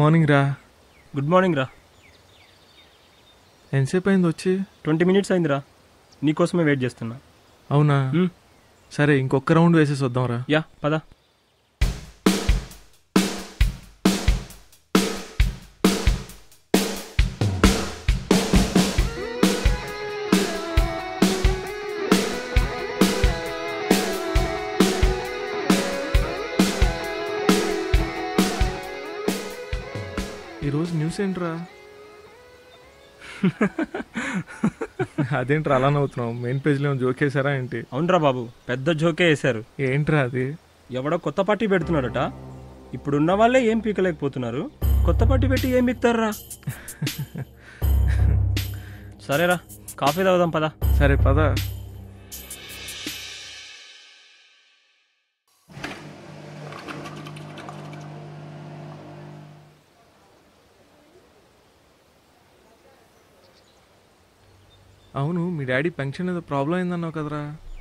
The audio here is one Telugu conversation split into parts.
మార్నింగ్ రా గుడ్ మార్నింగ్ రా ఎంతసేపు అయింది వచ్చి ట్వంటీ మినిట్స్ అయిందిరా నీకోసమే వెయిట్ చేస్తున్నా అవునా మ్. సరే ఇంకొక రౌండ్ వేసేసి వద్దాం రా యా పద ఈరోజు న్యూస్ ఏంట్రా అదేంట్రా అలా నవ్వుతున్నావు మెయిన్ పేజ్లో ఏమైనా జోక్ వేసారా ఏంటి అవునరా బాబు పెద్ద జోకే వేశారు ఏంట్రా అది ఎవడో కొత్త పార్టీ పెడుతున్నాడట ఇప్పుడున్న వాళ్ళే ఏం పీకలేకపోతున్నారు కొత్త పార్టీ పెట్టి ఏం పీకుతారా సరేరా కాఫీ తాగుదాం పద సరే పద అవును మీ డాడీ పెన్షన్ ఏదో ప్రాబ్లం అయిందన్నావు కదరా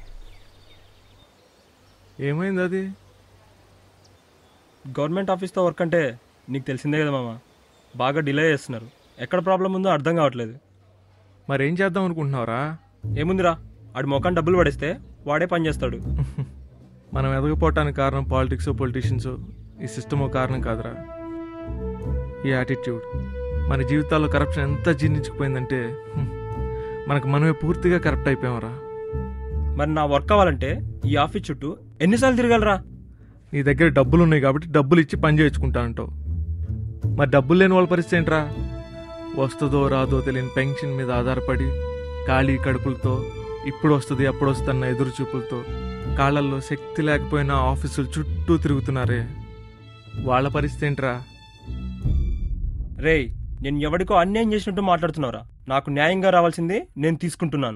ఏమైంది అది గవర్నమెంట్ ఆఫీస్తో వర్క్ అంటే నీకు తెలిసిందే కదా మామ బాగా డిలే చేస్తున్నారు ఎక్కడ ప్రాబ్లం ఉందో అర్థం కావట్లేదు మరేం చేద్దాం అనుకుంటున్నావురా ఏముందిరా ఆడి మొఖాన్ని డబ్బులు పడేస్తే వాడే పని చేస్తాడు మనం ఎదగపోవటానికి కారణం పాలిటిక్స్ పొలిటీషియన్స్ ఈ సిస్టమో కారణం కాదురా ఈ యాటిట్యూడ్ మన జీవితాల్లో కరప్షన్ ఎంత జీర్ణించుకుపోయిందంటే హ్మ్, మనకు మనమే పూర్తిగా కరప్ట్ అయిపోయామరా మరి నా వర్క్ అవ్వాలంటే ఈ ఆఫీస్ చుట్టూ ఎన్నిసార్లు తిరగలరా నీ దగ్గర డబ్బులు ఉన్నాయి కాబట్టి డబ్బులు ఇచ్చి పని చేయించుకుంటా అంటావు మరి డబ్బులు లేని వాళ్ళ పరిస్థితి ఏంట్రా వస్తుందో రాదో తెలియని పెన్షన్ మీద ఆధారపడి ఖాళీ కడుపులతో ఇప్పుడు వస్తుంది అప్పుడు వస్తున్న ఎదురు చూపులతో కాళ్ళల్లో శక్తి లేకపోయినా ఆఫీసులు చుట్టూ తిరుగుతున్నారే వాళ్ళ పరిస్థితి ఏంట్రా రేయ్ నేను ఎవడికో అన్యాయం చేసినట్టు మాట్లాడుతున్నావురా నాకు న్యాయంగా రావాల్సింది నేను తీసుకుంటున్నాను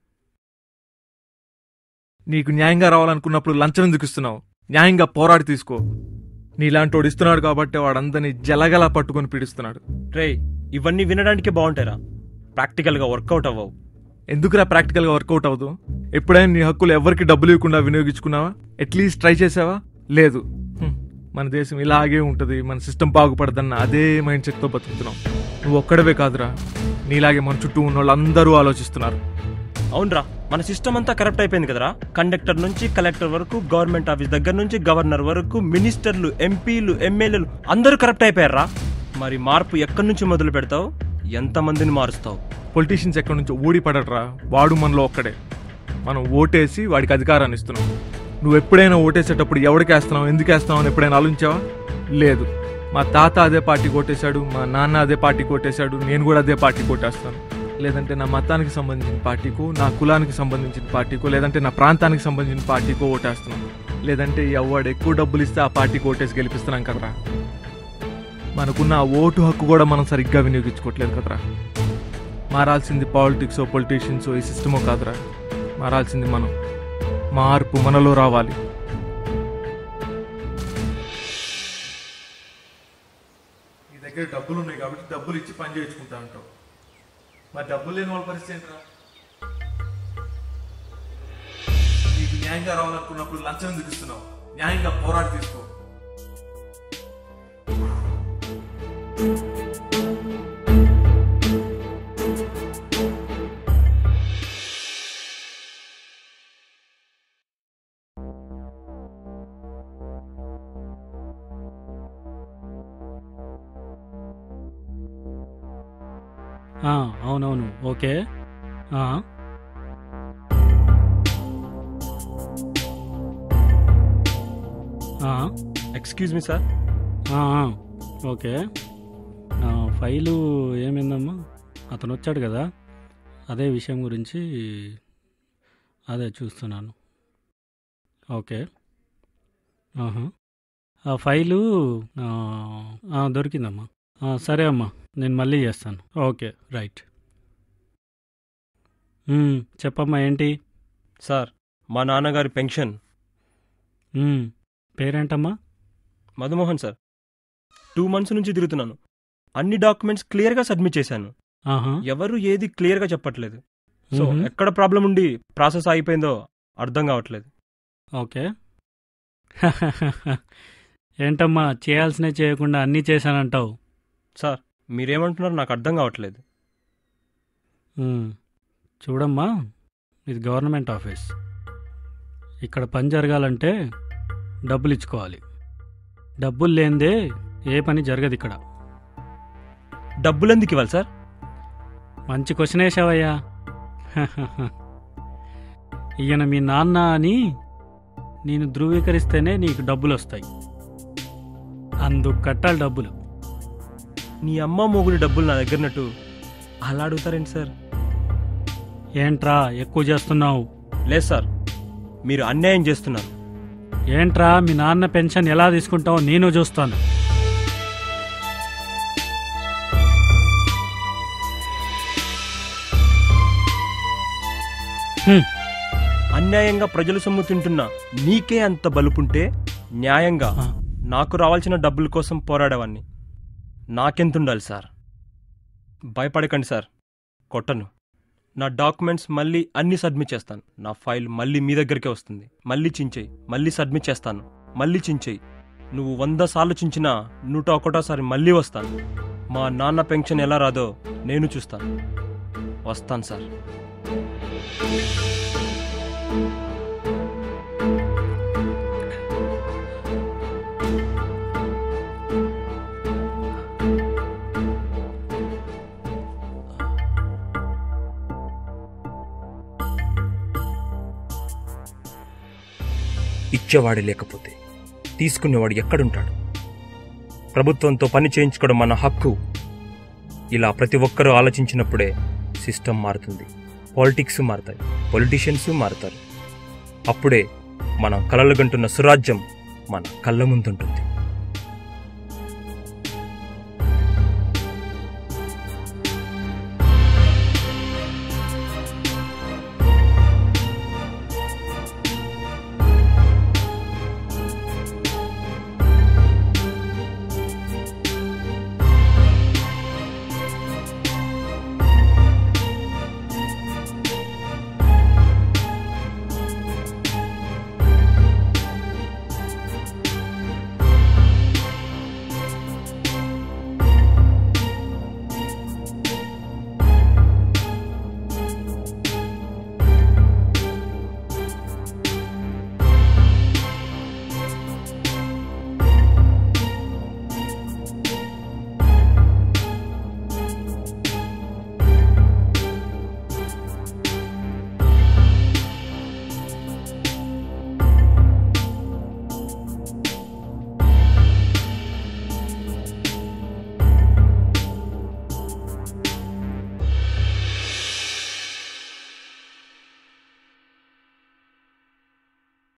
నీకు న్యాయంగా రావాలనుకున్నప్పుడు లంచం ఎందుకు ఇస్తున్నావు న్యాయంగా పోరాడి తీసుకో నీలాంటి వాడు ఇస్తున్నాడు కాబట్టి వాడందరినీ జలగలా పట్టుకొని పీడిస్తున్నాడు రేయ్ ఇవన్నీ వినడానికే బాగుంటాయిరా ప్రాక్టికల్గా వర్కౌట్ అవ్వవు ఎందుకురా ప్రాక్టికల్గా వర్కౌట్ అవ్వదు ఎప్పుడైనా నీ హక్కులు ఎవరికి డబ్బులు ఇవ్వకుండా వినియోగించుకున్నావా అట్లీస్ట్ ట్రై చేసావా లేదు హ్మ్. మన దేశం ఇలాగే ఉంటుంది మన సిస్టమ్ బాగుపడదన్న అదే మైండ్ సెట్తో బతుకుతున్నాం నువ్వు ఒక్కడవే కాదురా నీలాగే మన చుట్టూ ఉన్న వాళ్ళందరూ ఆలోచిస్తున్నారు అవునరా మన సిస్టమ్ అంతా కరప్ట్ అయిపోయింది కదరా కండక్టర్ నుంచి కలెక్టర్ వరకు గవర్నమెంట్ ఆఫీస్ దగ్గర నుంచి గవర్నర్ వరకు మినిస్టర్లు ఎంపీలు ఎమ్మెల్యేలు అందరూ కరప్ట్ అయిపోయారా మరి మార్పు ఎక్కడి నుంచి మొదలు పెడతావు ఎంతమందిని మారుస్తావు పొలిటీషియన్స్ ఎక్కడి నుంచో ఊడి పడట్రా వాడు మనలో ఒక్కడే మనం ఓటేసి వాడికి అధికారాన్ని ఇస్తున్నాం నువ్వు ఎప్పుడైనా ఓటేసేటప్పుడు ఎవరికి వేస్తున్నావు ఎందుకు వేస్తున్నావు అని ఎప్పుడైనా ఆలోచించావా లేదు మా తాత అదే పార్టీ కొట్టేశాడు మా నాన్న అదే పార్టీ కొట్టేశాడు నేను కూడా అదే పార్టీ కొట్టేస్తాను లేదంటే నా మతానికి సంబంధించిన పార్టీకో నా కులానికి సంబంధించిన పార్టీకో లేదంటే నా ప్రాంతానికి సంబంధించిన పార్టీకో ఓటేస్తున్నాను లేదంటే ఎవడు ఎక్కువ డబ్బులు ఇస్తే ఆ పార్టీకి ఓటేసి గెలిపిస్తున్నాం కదరా మనకున్న ఆ ఓటు హక్కు కూడా మనం సరిగ్గా వినియోగించుకోవట్లేదు కదరా మారాల్సింది పాలిటిక్స్ పొలిటీషియన్స్ ఈ సిస్టమో కాదురా మారాల్సింది మనం మార్పు మనలో రావాలి నీ దగ్గర డబ్బులు ఉన్నాయి కాబట్టి డబ్బులు ఇచ్చి పని చేయించుకుంటా అంటావు మరి డబ్బులు లేని వాళ్ళ పరిస్థితి ఏంట్రా నీకు న్యాయంగా రావాలనుకున్నప్పుడు లంచం ఎందుకు ఇస్తున్నావు న్యాయంగా పోరాడి తీసుకో ఆ, అవునవును ఓకే ఆ. ఆ, ఎక్స్క్యూజ్ మీ సార్ ఆ, ఆ, ఓకే ఆ, ఫైలు ఏమైందమ్మా అతను వచ్చాడు కదా అదే విషయం గురించి అదే చూస్తున్నాను ఓకే ఆహా. ఆ ఫైలు ఆ, ఆ, దొరికిందమ్మా ఆ, సరే అమ్మా నేను మళ్ళీ చేస్తాను ఓకే రైట్ మ్మ్, చెప్పమ్మా ఏంటి సార్ మా నాన్నగారి పెన్షన్ మ్మ్, పేరేంటమ్మా మధుమోహన్ సార్ టూ మంత్స్ నుంచి తిరుగుతున్నాను అన్ని డాక్యుమెంట్స్ క్లియర్గా సబ్మిట్ చేశాను ఆహా ఎవరు ఏది క్లియర్గా చెప్పట్లేదు సో మ్మ్. ఎక్కడ ప్రాబ్లం ఉండి ప్రాసెస్ ఆగిపోయిందో అర్థం కావట్లేదు ఓకే ఏంటమ్మా చేయాల్సినవి చేయకుండా అన్నీ చేశానంటావు సార్ మీరేమంటున్నారు నాకు అర్థం కావట్లేదు ఉమ్, చూడమ్మా ఇది గవర్నమెంట్ ఆఫీస్ ఇక్కడ పని జరగాలంటే డబ్బులు ఇచ్చుకోవాలి డబ్బులు లేనిదే ఏ పని జరగదు ఇక్కడ డబ్బులు ఎందుకు ఇవ్వాలి సార్ మంచి క్వశ్చన్ వేసావయ్యా ఈయన మీ నాన్న అని నేను ధృవీకరిస్తేనే నీకు డబ్బులు వస్తాయి అందుకు కట్టాలి డబ్బులు నీ అమ్మ మొగుడు డబ్బులు నా దగ్గరనట్టు అలా అడుగుతారేంటి సార్ ఏంట్రా ఎక్కువ చేస్తున్నావు లేదు సార్ మీరు అన్యాయం చేస్తున్నారు ఏంట్రా మీ నాన్న పెన్షన్ ఎలా తీసుకుంటావో నేను చూస్తాను హ్మ్, అన్యాయంగా ప్రజల సొమ్ము తింటున్నా నీకే అంత బలుపుంటే న్యాయంగా ఆ. నాకు రావాల్సిన డబ్బుల కోసం పోరాడేవాన్ని నాకెంతుండాలి సార్ భయపడకండి సార్ కొట్టను నా డాక్యుమెంట్స్ మళ్ళీ అన్ని సబ్మిట్ చేస్తాను నా ఫైల్ మళ్ళీ మీ దగ్గరికే వస్తుంది మళ్ళీ చించేయి మళ్ళీ సబ్మిట్ చేస్తాను మళ్ళీ చించేయి నువ్వు వంద సార్లు చించినా నూట ఒకటోసారి మళ్ళీ వస్తాను మా నాన్న పెన్షన్ ఎలా రాదో నేను చూస్తాను వస్తాను సార్ ఇచ్చేవాడు లేకపోతే తీసుకునేవాడు ఎక్కడుంటాడు ప్రభుత్వంతో పని చేయించుకోవడం మన హక్కు ఇలా ప్రతి ఒక్కరూ ఆలోచించినప్పుడే సిస్టమ్ మారుతుంది పాలిటిక్స్ మారుతాయి పొలిటీషియన్స్ మారుతారు అప్పుడే మనం కలలుగంటున్న సురాజ్యం మన కళ్ళ ముందుంటుంది